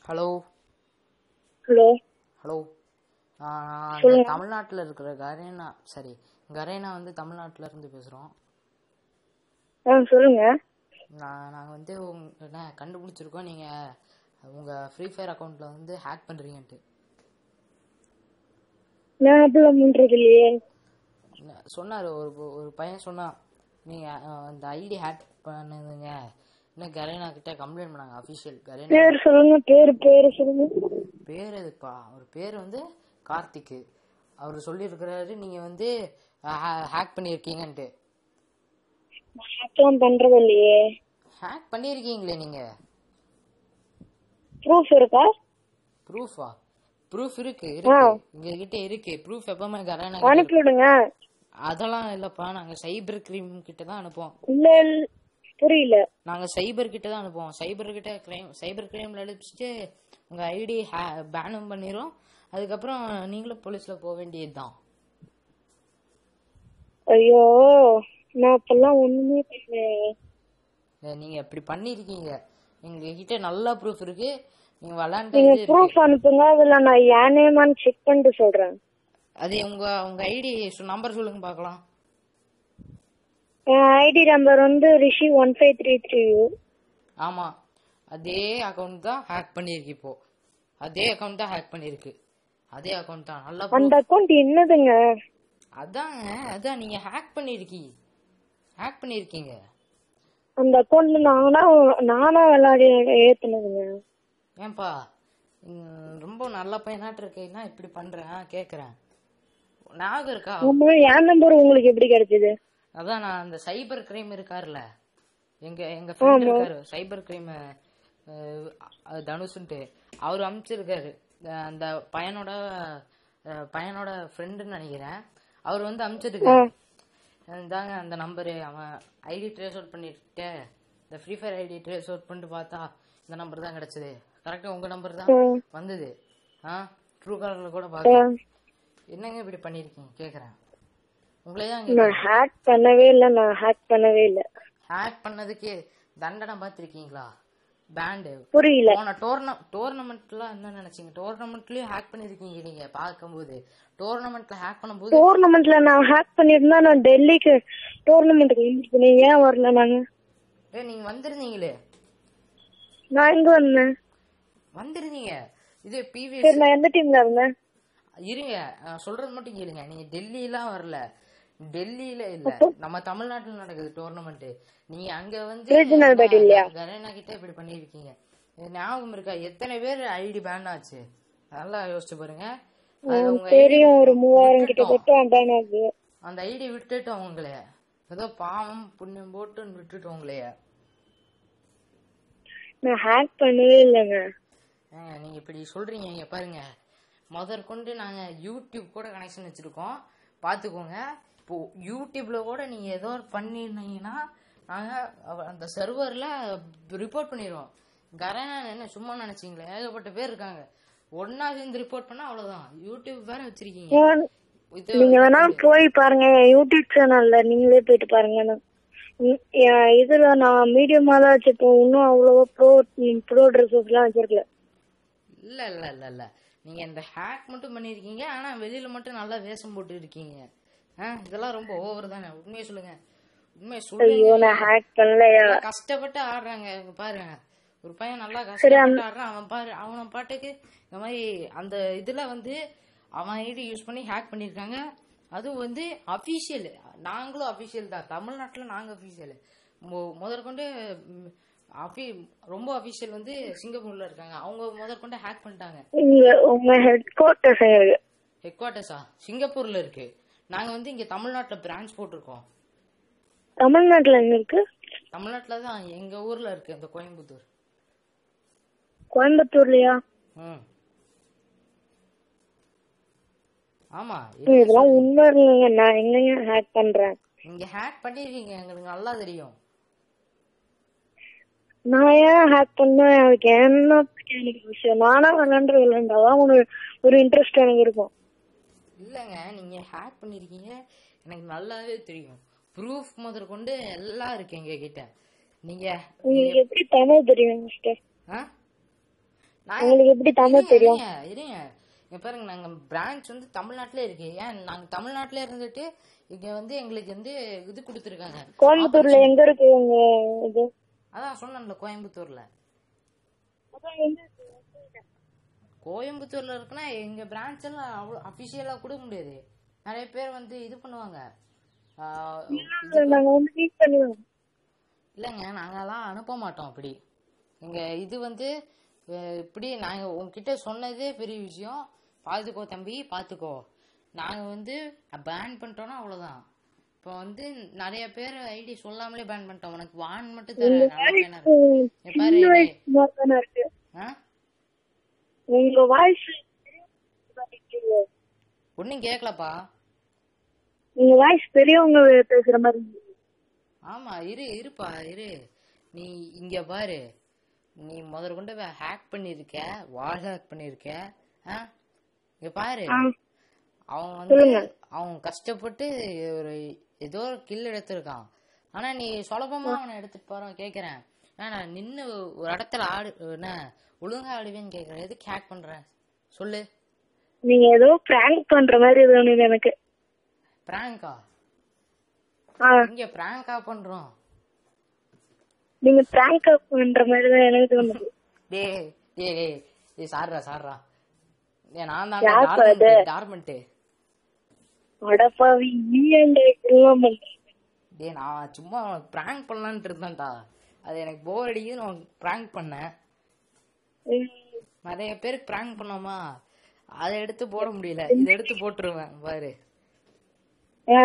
Hello hello hello நான் சொல்லுங்க. தமிழ்நாட்டில் இருக்கிற கரேனா சரி கரேனா வந்து தமிழ்நாட்டில் இருந்து பேசுகிறோம் ஆ சொல்லுங்க நான் நாங்கள் வந்து உங்க என்ன கண்டுபிடிச்சிருக்கோம் நீங்கள் உங்கள் ஃப்ரீ ஃபயர் அக்கௌண்ட்டில் வந்து ஹேக் பண்ணுறீங்கன்ட்டு நான் அப்படிலாம் பண்றது இல்லையே சொன்னார் ஒரு ஒரு பையன் சொன்னான் நீங்கள் அந்த ஐடி ஹேக் பண்ணுதுங்க இன்னும் கரேனா கிட்ட கம்ப்ளைண்ட் பண்ணாங்க அஃபிஷியல் கரேனா பேர் சொல்லுங்க பேர் பேர் சொல்லுங்க பேர் எதுப்பா அவர் பேர் வந்து கார்த்திக்கு அவர் சொல்லியிருக்கிறாரு நீங்கள் வந்து ஹேக் பண்ணியிருக்கீங்கன்ட்டு ஹேக்லாம் பண்றது இல்லையே ஹேக் பண்ணியிருக்கீங்களே நீங்கள் ப்ரூஃப் இருக்கா ப்ரூஃபா ப்ரூஃப் இருக்கு இருக்கு எங்ககிட்ட இருக்கு ப்ரூஃப் எப்பவுமே கரானா அனுப்பி விடுங்க அதெல்லாம் இல்லப்பா நாங்க சைபர் கிரைம் கிட்ட தான் அனுப்புவோம் இல்ல இல்ல, புரியல நாங்க சைபர் கிட்ட தான் அனுப்புவோம் சைபர் கிட்ட கிரைம் சைபர் கிரைம்ல அடிச்சுட்டு உங்க ஐடி பேனும் பண்ணிரும் அதுக்கப்புறம் நீங்களும் போலீஸ்ல போக வேண்டியதுதான் ஐயோ நான் அப்பெல்லாம் ஒண்ணுமே பண்ணல அஹ் நீங்க இப்படி பண்ணிருக்கீங்க எங்க கிட்ட நல்ல ப்ரூஃப் இருக்கு நீங்க விளாண்ட நீங்க இது இருக்கு. ப்ரூஃப் அனுப்புங்க அதுல நான் ஏனேமான்னு செக் பண்ணிட்டு சொல்றேன் அது உங்க உங்க ஐடி நம்பர் சொல்லுங்க பார்க்கலாம் என் ஐடி நம்பர் வந்து Rishi one five three three ஆமா அதே அக்கவுண்ட் தான் ஹேக் பண்ணிருக்கு இப்போ அதே அக்கவுண்ட் தான் ஹேக் பண்ணிருக்கு அதே அக்கவுண்ட் தான் நல்ல proof. அந்த அக்கௌண்ட் என்னதுங்க அதாங்க அதான் நீங்க ஹேக் பண்ணிருக்கீங்க ஹேக் பண்ணிருக்கீங்க அந்த அக்கௌண்ட் நானா நானா விளையாடி ஏத்துனதுங்க ஏன்பா ம், ரொம்ப நல்ல பையனாட்டு இருக்கீங்கன்னா இப்படி பண்றேன் கேக்குறேன் ஞாபகம் இருக்கா ஆமா என் நம்பர் உங்களுக்கு எப்படி கிடைச்சது அதான் நான் அந்த சைபர் கிரைம் இருக்காருல்ல எங்க எங்க ஃப்ரெண்ட் இருக்காரு சைபர் கிரைம் தனுஷ்ன்ட்டு அவர் அனுப்பிச்சிருக்காரு அஹ் அந்த பையனோட அஹ் பையனோட ஃப்ரெண்டுன்னு நினைக்கிறேன் அவர் வந்து அனுப்பிச்சிருக்காரு இந்தாங்க அந்த நம்பரு அவன் ஐடி ட்ரேஸ் அவுட் பண்ணிட்டு இந்த free fire ID trace out பண்ணிட்டு பார்த்தா இந்த நம்பர் தான் கிடைச்சது கரெக்டா உங்க நம்பர் தான் ம். வந்தது ஆ ட்ரூ காலர்ல கூட பார்க்கலாம் என்னங்க இப்படி பண்ணிருக்கீங்க கேக்குறேன் உங்களே தான் நான் ஹேக் பண்ணவே இல்ல நான் ஹேக் பண்ணவே இல்ல ஹேக் பண்ணதுக்கு தண்டனை பார்த்திருக்கீங்களா பேண்டு புரியல போன டோர்ன டோர்னமெண்ட்லாம் என்ன நினைச்சீங்க டோர்னமெண்ட்லயும் ஹேக் பண்ணிருக்கீங்க நீங்க பார்க்கும்போது டோர்னமெண்ட்ல ஹேக் பண்ணும்போது டோர்னமெண்ட்ல நான் ஹேக் பண்ணிருந்தா நான் டெல்லிக்கு டோர்னமெண்ட்டுக்கு வந்துருக்கேன் ஏன் வரல நாங்க ஏய், நீங்க வந்திருந்தீங்களே நான் எங்க வந்தேன் வந்திருந்தீங்க இது பிவி சரி நான் எந்த டீம்ல இருந்தேன் இருங்க நான் சொல்றது மட்டும் கேளுங்க நீங்க டெல்லிலாம் வரல டெல்லியில இல்ல நம்ம தமிழ்நாட்டுல நடக்குது டோர்னமெண்ட் நீங்க அங்க வந்து Regional battle இல்லையா? கரேனா கிட்ட இப்படி பண்ணிருக்கீங்க இது ஞாபகம் இருக்கா எத்தனை பேர் ஐடி பேன் ஆச்சு நல்லா யோசிச்சு பாருங்க அது உங்க ID தெரியும் ஒரு மூவாயிரம் விட்டுட்டோம். கிட்டத்தட்ட பேன் ஆகுது அந்த ஐடி விட்டுட்டோம் உங்களைய ஏதோ பாவம் புண்ணியம் போட்டு விட்டுட்டோம் உங்களைய நான் ஹேக் பண்ணவே இல்லைங்க ஏங்க, நீங்க இப்படி சொல்றீங்க இங்க பாருங்க முதற்கொண்டு நாங்க யூடியூப் கூட கனெக்ஷன் வச்சிருக்கோம் பாத்துக்கோங்க இப்போ யூடியூப்ல கூட நீங்க ஏதோ ஒரு பண்ணிருந்தீங்கன்னா நாங்க அவ- அந்த சர்வர்ல ரிப்போர்ட் பண்ணிடுவோம் கரேனா என்ன சும்மா நினைச்சீங்களே ஏகப்பட்ட பேர் இருக்காங்க ஒன்னா சேர்ந்து ரிப்போர்ட் பண்ணா அவ்வளவுதான் யூடியூப் வேற வச்சிருக்கீங்க ஏன் இது நீங்க வேணா போய் பாருங்க என் யூடியூப் சேனல்ல நீங்களே போயிட்டு பாருங்க நான் உம், என் இதுல நான் மீடியமா தான் வச்சிருப்பேன் இன்னும் அவ்வளவா ப்ரோ ப்ரோ ட்ரெஸ்ஸஸ் எல்லாம் வச்சிருக்கல இல்ல இல்ல இல்ல இல்ல நீங்க இந்த ஹேக் மட்டும் பண்ணிருக்கீங்க ஆனா வெளியில மட்டும் நல்லா வேஷம் போட்டு இருக்கீங்க ஆ, இதெல்லாம் ரொம்ப ஓவர் தானே உண்மையை சொல்லுங்க உண்மையை ஐயோ சொல்லுங்க நான் ஹேக் பண்ணலையா நல்லா கஷ்டப்பட்டு ஆடுறாங்க இங்க பாருங்க ஒரு பையன் நல்லா கஷ்டப்பட்டு ஆடுறான் அவன் பாரு அவன பாட்டுக்கு இந்த மாதிரி அந்த இதுல வந்து அவன் ஐடி யூஸ் பண்ணி ஹேக் பண்ணிருக்காங்க அதுவும் வந்து அபிஷியல் நாங்களும் அபிஷியல் தான் தமிழ்நாட்டுல நாங்க அபிஷியல் முதற்கொண்டு ம், அபி ரொம்ப அபிஷியல் வந்து சிங்கப்பூர்ல இருக்காங்க அவங்க முதற்கொண்டு ஹேக் பண்ணிட்டாங்க இங்க உங்க ஹெட் குவார்டர்ஸ் இருக்கு ஹெட் குவார்ட்டர்ஸா சிங்கப்பூர்ல இருக்கு நாங்க வந்து இங்க தமிழ்நாட்டுல பிரான்ச் போட்டிருக்கோம் தமிழ்நாட்டுல எங்க இருக்கு தமிழ்நாட்டுல தான் எங்க ஊர்ல இருக்கு அந்த கோயம்புத்தூர் கோயம்புத்தூர்லயா ம் ஆமா ஏய், இதெல்லாம் உண்மை இல்லைங்க நான் எங்கங்க ஹேக் பண்றேன் நீங்க ஹேக் பண்ணிருக்கீங்க எங்களுக்கு நல்லா தெரியும் நான் ஏன் ஹேக் பண்ணேன் அதுக்கு என்ன எனக்கு விஷயம் நானா விளையாண்டு விளையாண்டாதான் ஒரு ஒரு இன்ட்ரெஸ்ட் எனக்கு இருக்கும் இல்லங்க நீங்க ஹேக் பண்ணிருக்கீங்க எனக்கு நல்லாவே தெரியும் ப்ரூஃப் முதற்கொண்டு எல்லாம் இருக்கு எங்க கிட்ட நீங்க உங்களுக்கு எப்படி தமிழ் தெரியும் மிஸ்டர் ஆ? நான் உங்களுக்கு எப்படி தமிழ் இருங்க, தெரியும் இருங்க, இருங்க இங்க பாருங்க நாங்க பிரான்ச் வந்து தமிழ்நாட்டுல இருக்கு ஏன் நாங்க தமிழ்நாட்டுல இருந்துட்டு இங்க வந்து எங்களுக்கு வந்து இது கொடுத்துருக்காங்க கோயம்புத்தூர்ல எங்க இருக்கு உங்க இது அதான் சொன்னேன்ல கோயம்புத்தூர்ல அதான் எங்க இருக்கு? கோயம்புத்தூர்ல இருக்குன்னா எங்க பிரான்ச் எல்லாம் அவ்வளோ அபிஷியலா கொடுக்க முடியாது நிறைய பேர் வந்து இது பண்ணுவாங்க ஆஹ், நாங்க வந்து மீட் பண்ணுவோம் இல்லைங்க நாங்கெல்லாம் அனுப்ப மாட்டோம் அப்படி எங்க இது வந்து அஹ், இப்படி நாங்க உங்ககிட்ட சொன்னதே பெரிய விஷயம் பார்த்துக்கோ தம்பி பார்த்துக்கோ நாங்க வந்து பேன் பண்ணிட்டோம்னா அவ்வளவுதான் இப்போ வந்து நிறைய பேர் ஐடி சொல்லாமலே பேன் பண்ணிட்டோம் உனக்கு வான் மட்டும் தரேன் நல்லா பேனா இருக்கு. இங்க பாரு சின்ன வயசு மாதிரி தானே இருக்கு ஆ? உங்க வாய்ஸ் ஒண்ணும் கேட்கலப்பா உங்க வாய்ஸ் பெரியவங்க பேசுற மாதிரி இருக்கு. ஆமா இரு இருப்பா இரு நீ இங்க பாரு நீ முதல்ல கொண்டு ஹேக் பண்ணிருக்க வால் ஹேக் பண்ணிருக்க ஆ? இங்க பாரு ஆ, அவன் வந்து அவன் கஷ்டப்பட்டு ஒரு ஏதோ ஒரு கில் எடுத்திருக்கான் ஆனா நீ சுலபமா அவனை எடுத்துட்டு போறான் கேக்குறேன் ஏன்னா நான் நின்னு ஒரு இடத்துல ஆடு என்ன ஒழுங்கா ஆடுவேன்னு கேக்குறேன் எதுக்கு ஹேக் பண்ற சொல்லு நீங்க ஏதோ பிராங்க் பண்ற மாதிரி தோணுது எனக்கு பிராங்கா ஆ, இங்க பிராங்கா பண்றோம் நீங்க பிராங்க் பண்ற மாதிரி தான் எனக்கு தோணுது டேய் டேய் டேய் டேய் சாடுறா சாடுறா டேய் நான் தான் யார்ப்பா இது? டார்மெண்ட் அடப்பாவி நீ ஏன்டா இப்படிலாம் பண்ற டேய் நான் சும்மா பிராங்க் பண்ணலான்ட்டு இருந்தேன்டா அது எனக்கு போர் அடிக்குது நான் பிராங்க் பண்ணேன் ம், நிறைய பேருக்கு பிராங்க் பண்ணோமா அதை எடுத்து போட முடியல இதை எடுத்து போட்டுருவேன் பாரு ஆ,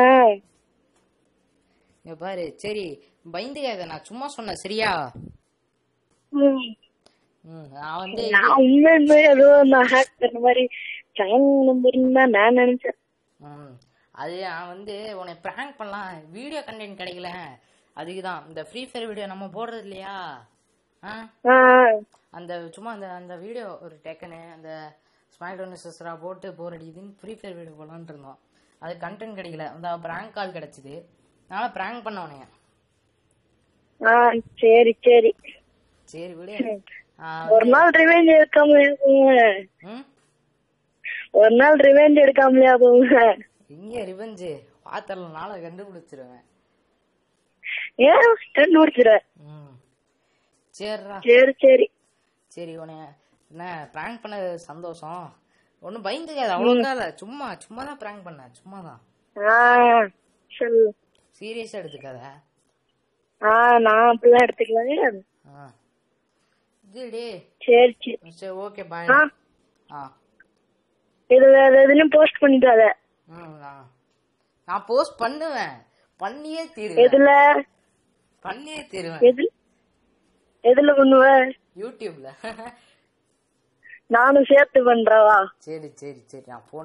இங்க பாரு சரி பயந்துக்காத நான் சும்மா சொன்னேன் சரியா ம். ம் நான் வந்து நான் உண்மையுமே ஏதோ நான் ஹேக் பண்ண மாதிரி பிராங்க் நம்பர்னு தான் நான் நினைச்சேன் ம் அது நான் வந்து உன்னை பிராங்க் பண்ணலாம் வீடியோ கண்டென்ட் கிடைக்கல அதுக்கு தான் இந்த ஃப்ரீ ஃபயர் வீடியோ நம்ம போடுறது இல்லையா ஆ ஆ, அந்த சும்மா அந்த அந்த வீடியோ ஒரு டெக்கனு அந்த ஸ்மைல் டொனிசஸ்ரா போட்டு போர் அடிக்குதுன்னு ஃப்ரீ ஃபயர் வீடியோ போடலான்ட்டு இருந்தோம் அது கண்டென்ட் கிடைக்கல அந்த பிராங்க் கால் கிடைச்சிது அதனால பிராங்க் பண்ண உனைய ஆ சரி சரி சரி விடு ஆ, ஒரு நாள் ரிவெஞ்ச் எடுக்காமலையா போங்க ம் ஒரு நாள் ரிவெஞ்ச் எடுக்காமலையா போங்க இங்க ரிவெஞ்சு பாத்திரல நாளை கண்டுபிடிச்சிருவேன் ஏன் கண்டுபிடிச்சிட ம் சரிடா சரி சரி சரி உனைய என்ன பிராங்க் பண்ண சந்தோஷம் ஒன்றும் பயந்துக்காது அவ்வளோக்கா இல்லை சும்மா சும்மா தான் பிராங்க் பண்ணேன் சும்மா தான் ஆ சொல்லு சீரியஸாக எடுத்துக்காத ஆ நான் அப்படிலாம் எடுத்துக்கலாங்க ஆ இதுடி சரி சரி சரி ஓகே பாய் ஆ ஆ இது வேற எதுலயும் போஸ்ட் பண்ணிட்டாத ம் நான் நான் போஸ்ட் பண்ணுவேன் பண்ணியே தீருவேன் எதுல பண்ணியே தீருவேன் எது எதுல பண்ணுவ யூடியூப்ல நானும் சேர்த்து பண்றவா சரி சரி சரி நான் ஃபோன்